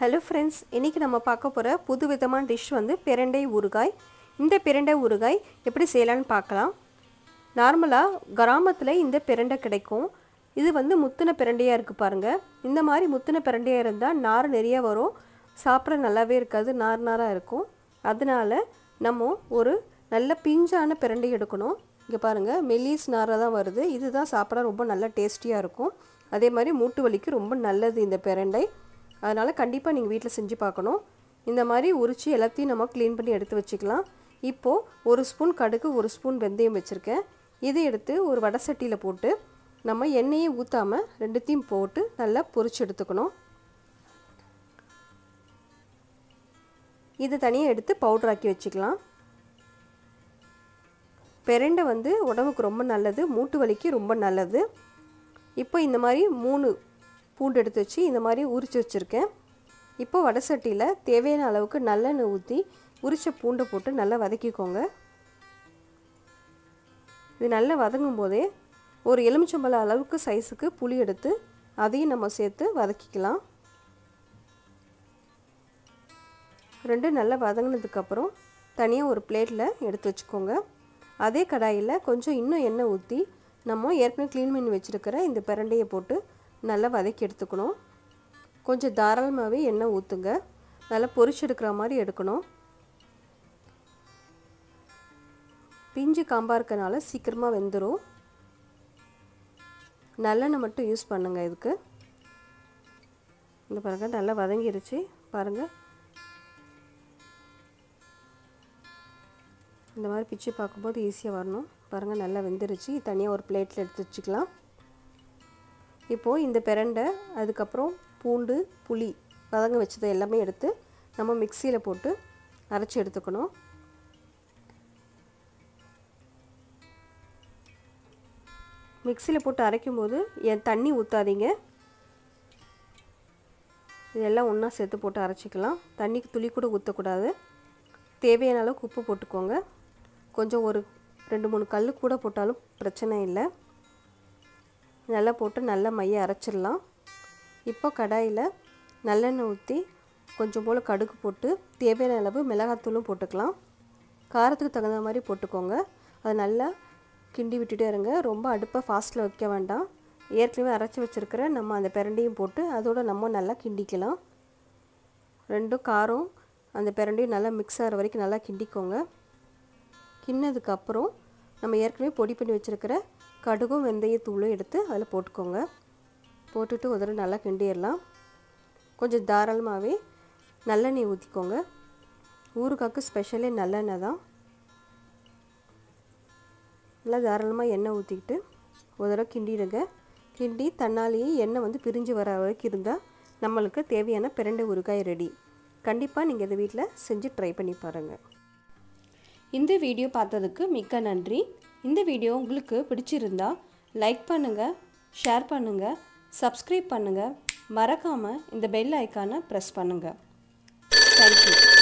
hello friends இன்றைக்கி நம்ம பார்க்க போகிற புது விதமான டிஷ் வந்து பிரண்டை ஊறுகாய் இந்த பிரண்டை ஊறுகாய் எப்படி செய்யலான்னு பார்க்கலாம் நார்மலாக கிராமத்தில் இந்த பிரண்டை கிடைக்கும் இது வந்து முத்தின பிரண்டையாக இருக்குது பாருங்கள் இந்த மாதிரி முத்தின பிரண்டையாக இருந்தால் நார் நிறைய வரும் சாப்பிட நல்லாவே இருக்காது நார் நாராக இருக்கும் அதனால் நம்ம ஒரு நல்ல பிஞ்சான பிரண்டை எடுக்கணும் இங்கே பாருங்கள் மெல்லிஸ் நாராக தான் வருது இதுதான் சாப்பிட ரொம்ப நல்லா டேஸ்டியாக இருக்கும் அதே மாதிரி மூட்டு வலிக்கு ரொம்ப நல்லது இந்த பிரண்டை அதனால் கண்டிப்பாக நீங்கள் வீட்டில் செஞ்சு பார்க்கணும் இந்த மாதிரி உரித்து எல்லாத்தையும் நம்ம க்ளீன் பண்ணி எடுத்து வச்சுக்கலாம் இப்போது ஒரு ஸ்பூன் கடுகு ஒரு ஸ்பூன் வெந்தயம் வச்சுருக்கேன் இதை எடுத்து ஒரு வடை சட்டியில் போட்டு நம்ம எண்ணெயை ஊற்றாமல் ரெண்டுத்தையும் போட்டு நல்லா பொரிச்சு எடுத்துக்கணும் இது தனியாக எடுத்து பவுட்ராக்கி வச்சுக்கலாம் பெரண்டை வந்து உடம்புக்கு ரொம்ப நல்லது மூட்டு வலிக்கு ரொம்ப நல்லது இப்போ இந்த மாதிரி மூணு பூண்டு எடுத்து வச்சு இந்த மாதிரி உரித்து வச்சுருக்கேன் இப்போ வடை சட்டியில் தேவையான அளவுக்கு நல்லெண்ணெய் ஊற்றி உரித்த பூண்டை போட்டு நல்லா வதக்கிக்கோங்க இது நல்லா வதங்கும் போதே ஒரு எலுமிச்சம்பழம் அளவுக்கு சைஸுக்கு புளி எடுத்து அதையும் நம்ம சேர்த்து வதக்கிக்கலாம் ரெண்டும் நல்லா வதங்கினதுக்கப்புறம் தனியாக ஒரு பிளேட்டில் எடுத்து வச்சுக்கோங்க அதே கடாயில் கொஞ்சம் இன்னும் எண்ணெய் ஊற்றி நம்ம ஏற்கனவே க்ளீன் பண்ணி வச்சுருக்கிற இந்த பிரண்டையை போட்டு நல்லா வதக்கி எடுத்துக்கணும் கொஞ்சம் தாராளமாகவே எண்ணெய் ஊற்றுங்க நல்லா பொரிச்சு எடுக்கிற மாதிரி எடுக்கணும் பிஞ்சு காம்பாக இருக்கனால சீக்கிரமாக வெந்துடும் நல்லெண்ணெய் மட்டும் யூஸ் பண்ணுங்கள் இதுக்கு இந்த பாருங்கள் நல்லா வதங்கிருச்சு பாருங்கள் இந்த மாதிரி பிச்சு பார்க்கும்போது ஈஸியாக வரணும் பாருங்கள் நல்லா வெந்துருச்சு தனியாக ஒரு பிளேட்டில் எடுத்து வச்சுக்கலாம் இப்போது இந்த பிரண்டை அதுக்கப்புறம் பூண்டு புளி வதங்க வச்சதை எல்லாமே எடுத்து நம்ம மிக்சியில் போட்டு அரைச்சி எடுத்துக்கணும் மிக்சியில் போட்டு அரைக்கும் போது என் தண்ணி ஊற்றாதீங்க இதெல்லாம் ஒன்றா சேர்த்து போட்டு அரைச்சிக்கலாம் தண்ணிக்கு துளி கூட ஊற்றக்கூடாது தேவையான அளவுக்கு உப்பு போட்டுக்கோங்க கொஞ்சம் ஒரு ரெண்டு மூணு கல் கூட போட்டாலும் பிரச்சனை இல்லை நல்லா போட்டு நல்லா மைய அரைச்சிடலாம் இப்போ கடாயில் நல்லெண்ணெய் ஊற்றி கொஞ்சம் போல் கடுகு போட்டு தேவையான அளவு மிளகாத்தூளும் போட்டுக்கலாம் காரத்துக்கு தகுந்த மாதிரி போட்டுக்கோங்க அது நல்லா கிண்டி விட்டுட்டே இருங்க ரொம்ப அடுப்பை ஃபாஸ்ட்டில் வைக்க வேண்டாம் ஏற்கனவே அரைச்சி வச்சுருக்கிற நம்ம அந்த பிரண்டையும் போட்டு அதோடு நம்ம நல்லா கிண்டிக்கலாம் ரெண்டும் காரம் அந்த பிரண்டையும் நல்லா மிக்ஸ் ஆகிற வரைக்கும் நல்லா கிண்டிக்கோங்க கிண்ணதுக்கப்புறம் நம்ம ஏற்கனவே பொடி பண்ணி வச்சுருக்கிற கடுகும் வெந்தயத்தூளும் எடுத்து அதில் போட்டுக்கோங்க போட்டுட்டு ஒரு தடவை நல்லா கிண்டிடலாம் கொஞ்சம் தாராளமாகவே நல்லெண்ணெய் ஊற்றிக்கோங்க ஊறுகாய்க்கு ஸ்பெஷலே நல்லெண்ணெய் தான் நல்லா தாராளமாக எண்ணெய் ஊற்றிக்கிட்டு ஒரு தடவை கிண்டிடுங்க கிண்டி தன்னாலேயே எண்ணெய் வந்து பிரிஞ்சு வர வரைக்கும் இருந்தால் நம்மளுக்கு தேவையான பிரண்டை ஊறுகாய் ரெடி கண்டிப்பாக நீங்கள் இதை வீட்டில் செஞ்சு ட்ரை பண்ணி பாருங்கள் இந்த வீடியோ பார்த்ததுக்கு மிக்க நன்றி இந்த வீடியோ உங்களுக்கு பிடிச்சிருந்தா லைக் பண்ணுங்கள் ஷேர் பண்ணுங்கள் சப்ஸ்கிரைப் பண்ணுங்கள் மறக்காமல் இந்த பெல் ஐக்கானை ப்ரெஸ் பண்ணுங்கள் தேங்க்யூ